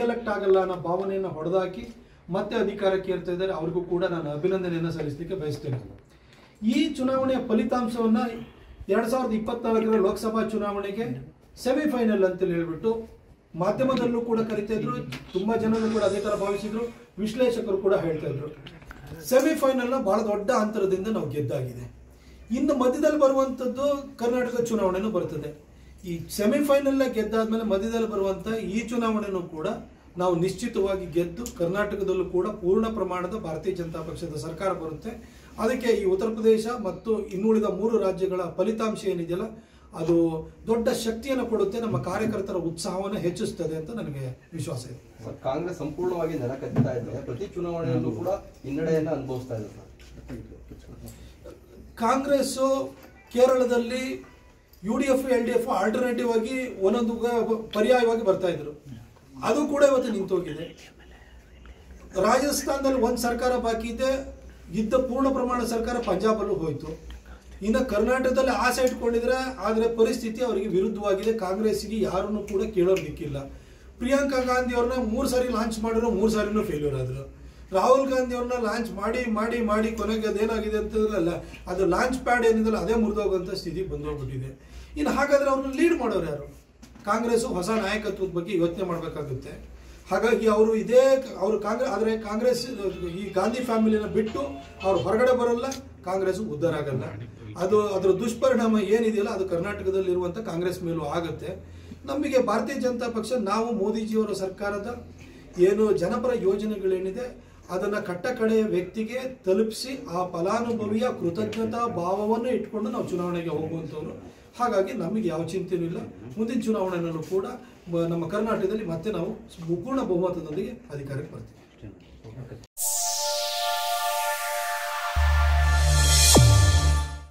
elect ಆಗಲ್ಲ ಅನ್ನೋ ಭಾವನೆಯನ್ನು ಹೊಡೆದಾಕಿ ಮತ್ತೆ ಅಧಿಕಾರಕ್ಕೆ ಏರ್ತಾ ಇದ್ದಾರೆ ಅವ್ರಿಗೂ ಕೂಡ ನಾನು ಅಭಿನಂದನೆಯನ್ನು ಸಲ್ಲಿಸಲಿಕ್ಕೆ ಬಯಸ್ತೇನೆ ಈ ಚುನಾವಣೆಯ ಫಲಿತಾಂಶವನ್ನ ಎರಡ್ ಸಾವಿರದ ಇಪ್ಪತ್ನಾಲ್ಕರ ಲೋಕಸಭಾ ಚುನಾವಣೆಗೆ ಸೆಮಿಫೈನಲ್ ಅಂತ ಹೇಳ್ಬಿಟ್ಟು ಮಾಧ್ಯಮದಲ್ಲೂ ಕೂಡ ಕರಿತಾ ಇದ್ರು ತುಂಬಾ ಜನರು ಕೂಡ ಅದೇ ತರ ಭಾವಿಸಿದ್ರು ವಿಶ್ಲೇಷಕರು ಕೂಡ ಹೇಳ್ತಾ ಇದ್ರು ಸೆಮಿಫೈನಲ್ನ ಬಹಳ ದೊಡ್ಡ ಅಂತರದಿಂದ ನಾವು ಗೆದ್ದಾಗಿದೆ ಇನ್ನು ಮಧ್ಯದಲ್ಲಿ ಬರುವಂಥದ್ದು ಕರ್ನಾಟಕ ಚುನಾವಣೆನೂ ಬರ್ತದೆ ಈ ಸೆಮಿಫೈನಲ್ ಗೆದ್ದಾದ್ಮೇಲೆ ಮಧ್ಯದಲ್ಲಿ ಬರುವಂತ ಈ ಚುನಾವಣೆನೂ ಕೂಡ ನಾವು ನಿಶ್ಚಿತವಾಗಿ ಗೆದ್ದು ಕರ್ನಾಟಕದಲ್ಲೂ ಕೂಡ ಪೂರ್ಣ ಪ್ರಮಾಣದ ಭಾರತೀಯ ಜನತಾ ಪಕ್ಷದ ಸರ್ಕಾರ ಬರುತ್ತೆ ಅದಕ್ಕೆ ಈ ಉತ್ತರ ಪ್ರದೇಶ ಮತ್ತು ಇನ್ನುಳಿದ ಮೂರು ರಾಜ್ಯಗಳ ಫಲಿತಾಂಶ ಏನಿದೆಯಲ್ಲ ಅದು ದೊಡ್ಡ ಶಕ್ತಿಯನ್ನು ಕೊಡುತ್ತೆ ನಮ್ಮ ಕಾರ್ಯಕರ್ತರ ಉತ್ಸಾಹವನ್ನು ಹೆಚ್ಚಿಸ್ತದೆ ಅಂತ ನನಗೆ ವಿಶ್ವಾಸ ಇದೆ ಸರ್, ಕಾಂಗ್ರೆಸ್ ಸಂಪೂರ್ಣವಾಗಿ ನೆಲ ಕಚ್ಚುತ್ತಾ ಇದೆ ಪ್ರತಿ ಚುನಾವಣೆಯಲ್ಲೂ ಕೂಡ ಹಿನ್ನಡೆಯನ್ನ ಅನುಭವಿಸ್ತಾ ಇದೆ ಸರ್ ಕಾಂಗ್ರೆಸ್ ಕೇರಳದಲ್ಲಿ U D F L D F alternative ಆಗಿ ಒಂದೊಂದು ಗ- ಪರ್ಯಾಯವಾಗಿ ಬರ್ತಾ ಇದ್ರು ಅದು ಕೂಡ ಇವತ್ತು ನಿಂತೋಗಿದೆ ರಾಜಸ್ಥಾನದಲ್ಲಿ ಒಂದು ಸರ್ಕಾರ ಬಾಕಿ ಇದೆ ಇದ್ದ ಪೂರ್ಣ ಪ್ರಮಾಣ ಸರ್ಕಾರ ಪಂಜಾಬಲ್ಲೂ ಹೋಯ್ತು ಇನ್ನು ಕರ್ನಾಟಕದಲ್ಲಿ ಆಸೆ ಇಟ್ಕೊಂಡಿದ್ರೆ ಆದರೆ ಪರಿಸ್ಥಿತಿ ಅವರಿಗೆ ವಿರುದ್ಧವಾಗಿದೆ ಕಾಂಗ್ರೆಸ್ಗೆ ಯಾರನ್ನು ಕೂಡ ಕೇಳೋರು ದಿಕ್ಕಿಲ್ಲ ಪ್ರಿಯಾಂಕಾ ಗಾಂಧಿ ಅವ್ರನ್ನ ಮೂರು ಸಾರಿ ಲಾಂಚ್ ಮಾಡಿದ್ರು ಮೂರು ಸಾರಿನೂ ಫೇಲ್ಯೂರ್ ಆದ್ರು ರಾಹುಲ್ ಗಾಂಧಿ ಅವ್ರನ್ನ ಲಾಂಚ್ ಮಾಡಿ ಮಾಡಿ ಮಾಡಿ ಕೊನೆಗೆ ಅದೇನಾಗಿದೆ ಅಂತಂದ್ರಲ್ಲ ಅದು ಲಾಂಚ್ ಪ್ಯಾಡ್ ಏನಿದೆಲ್ಲ ಅದೇ ಮುರಿದೋಗುವಂಥ ಸ್ಥಿತಿ ಬಂದೋಗ್ಬಿಟ್ಟಿದೆ ಇನ್ನು ಹಾಗಾದ್ರೆ ಅವ್ರನ್ನ ಲೀಡ್ ಮಾಡೋರು ಯಾರು ಕಾಂಗ್ರೆಸ್ ಹೊಸ ನಾಯಕತ್ವದ ಬಗ್ಗೆ ಯೋಚನೆ ಮಾಡಬೇಕಾಗುತ್ತೆ ಹಾಗಾಗಿ ಅವರು ಇದೇ ಅವರು ಕಾಂಗ್ರೆಸ್ ಆದರೆ ಕಾಂಗ್ರೆಸ್ ಈ ಗಾಂಧಿ ಫ್ಯಾಮಿಲಿನ ಬಿಟ್ಟು ಅವ್ರು ಹೊರಗಡೆ ಬರಲ್ಲ ಕಾಂಗ್ರೆಸ್ ಉದ್ಧಾರ ಆಗಲ್ಲ ಅದು ಅದರ ದುಷ್ಪರಿಣಾಮ ಏನಿದೆಯಲ್ಲ ಅದು ಕರ್ನಾಟಕದಲ್ಲಿರುವಂಥ ಕಾಂಗ್ರೆಸ್ ಮೇಲೂ ಆಗುತ್ತೆ ನಮಗೆ ಭಾರತೀಯ ಜನತಾ ಪಕ್ಷ ನಾವು ಮೋದಿಜಿಯವರ ಸರ್ಕಾರದ ಏನು ಜನಪರ ಯೋಜನೆಗಳೇನಿದೆ ಅದನ್ನ ಕಟ್ಟ ಕಡೆಯ ವ್ಯಕ್ತಿಗೆ ತಲುಪಿಸಿ ಆ ಫಲಾನುಭವಿಯ ಕೃತಜ್ಞತಾ ಭಾವವನ್ನು ಇಟ್ಕೊಂಡು ನಾವು ಚುನಾವಣೆಗೆ ಹೋಗುವಂಥವ್ರು ಹಾಗಾಗಿ ನಮಗೆ ಯಾವ ಚಿಂತೆನೂ ಇಲ್ಲ ಮುಂದಿನ ಚುನಾವಣೆಯಲ್ಲೂ ಕೂಡ ಮ- ನಮ್ಮ ಕರ್ನಾಟಕದಲ್ಲಿ ಮತ್ತೆ ನಾವು ಪೂರ್ಣ ಬಹುಮತದೊಂದಿಗೆ ಅಧಿಕಾರಕ್ಕೆ ಬರ್ತೀವಿ